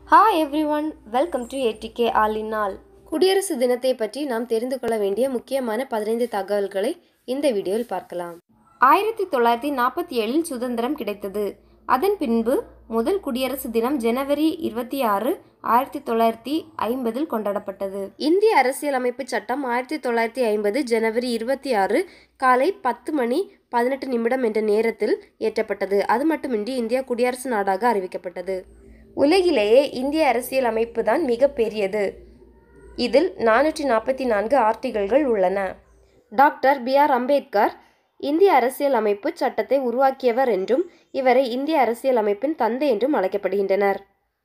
hi everyone welcome to ADK all in all குடியரசு தினத்தை பற்றி நாம் தெரிந்து கொள்ள வேண்டிய முக்கியமான பதினைந்து தகவல்களை இந்த வீடியோவில் பார்க்கலாம் ஆயிரத்தி தொள்ளாயிரத்தி நாற்பத்தி ஏழில் சுதந்திரம் கிடைத்தது அதன் பின்பு முதல் குடியரசு தினம் ஜனவரி இருபத்தி ஆறு ஆயிரத்தி தொள்ளாயிரத்தி ஐம்பதில் கொண்டாடப்பட்டது இந்திய அரசியலமைப்பு சட்டம் ஆயிரத்தி தொள்ளாயிரத்தி ஐம்பது ஜனவரி இருபத்தி ஆறு காலை பத்து மணி பதினெட்டு நிமிடம் என்ற நேரத்தில் இயற்றப்பட்டது அது மட்டுமின்றி இந்தியா குடியரசு நாடாக அறிவிக்கப்பட்டது உலகிலேயே இந்திய அரசியல் அமைப்பு தான் மிக பெரியது இதில் நானூற்றி நாற்பத்தி நான்கு ஆர்டிகல்கள் உள்ளன டாக்டர் பி ஆர் அம்பேத்கர் இந்திய அரசியல் அமைப்பு சட்டத்தை உருவாக்கியவர் என்றும் இவரை இந்திய அரசியல் அமைப்பின் தந்தை என்றும் அழைக்கப்படுகின்றனர்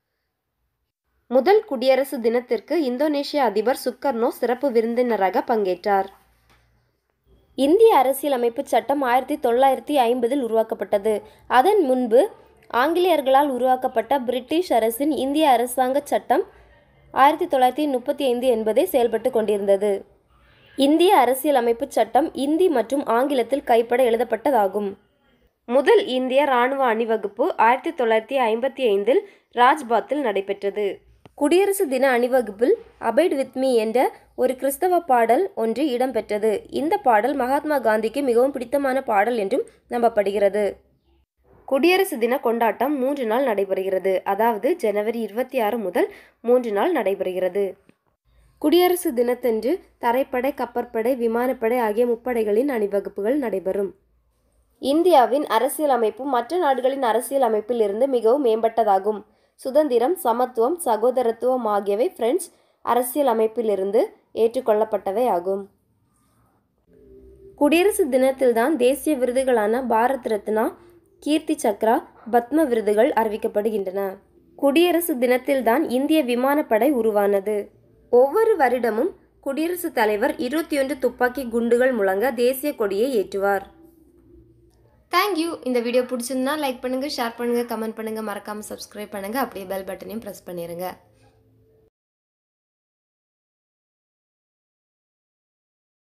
முதல் குடியரசு தினத்திற்கு இந்தோனேஷிய அதிபர் சுக்கர்னோ சிறப்பு விருந்தினராக பங்கேற்றார் இந்திய அரசியலமைப்பு சட்டம் ஆயிரத்தி தொள்ளாயிரத்தி ஐம்பதில் உருவாக்கப்பட்டது அதன் முன்பு ஆங்கிலேயர்களால் உருவாக்கப்பட்ட பிரிட்டிஷ் அரசின் இந்திய அரசாங்க சட்டம் ஆயிரத்தி தொள்ளாயிரத்தி முப்பத்தி ஐந்து என்பதே செயல்பட்டு கொண்டிருந்தது இந்திய அரசியலமைப்பு சட்டம் இந்தி மற்றும் ஆங்கிலத்தில் கைப்பட எழுதப்பட்டதாகும் முதல் இந்திய இராணுவ அணிவகுப்பு ஆயிரத்தி தொள்ளாயிரத்தி ஐம்பத்தி ஐந்தில் ராஜ்பாத்தில் நடைபெற்றது குடியரசு தின அணிவகுப்பில் அபைட் வித் மீ என்ற ஒரு கிறிஸ்தவ பாடல் ஒன்று இடம்பெற்றது இந்த பாடல் மகாத்மா காந்திக்கு மிகவும் பிடித்தமான பாடல் என்றும் நம்பப்படுகிறது குடியரசு தின கொண்டாட்டம் மூன்று நாள் நடைபெறுகிறது அதாவது ஜனவரி இருபத்தி ஆறு முதல் மூன்று நாள் நடைபெறுகிறது குடியரசு தினத்தன்று தரைப்படை கப்பற்படை விமானப்படை ஆகிய முப்படைகளின் அணிவகுப்புகள் நடைபெறும் இந்தியாவின் அரசியல் அமைப்பு மற்ற நாடுகளின் அரசியல் அமைப்பில் இருந்து மிகவும் மேம்பட்டதாகும் சுதந்திரம் சமத்துவம் சகோதரத்துவம் ஆகியவை பிரெஞ்சு அரசியல் அமைப்பிலிருந்து ஏற்றுக்கொள்ளப்பட்டவை ஆகும் குடியரசு தினத்தில்தான் தேசிய விருதுகளான பாரத் ரத்னா கீர்த்தி சக்ரா பத்ம விருதுகள் அறிவிக்கப்படுகின்றன குடியரசு தினத்தில்தான் இந்திய விமானப்படை உருவானது ஒவ்வொரு வருடமும் குடியரசுத் தலைவர் இருபத்தி ஒன்று துப்பாக்கி குண்டுகள் முழங்க தேசிய கொடியை ஏற்றுவார் தேங்க்யூ இந்த வீடியோ பிடிச்சிருந்தா லைக் பண்ணுங்கள் ஷேர் பண்ணுங்கள் கமெண்ட் பண்ணுங்கள் மறக்காமல் சப்ஸ்கிரைப் பண்ணுங்கள் அப்படியே பெல் பட்டனையும் ப்ரெஸ் பண்ணிடுங்க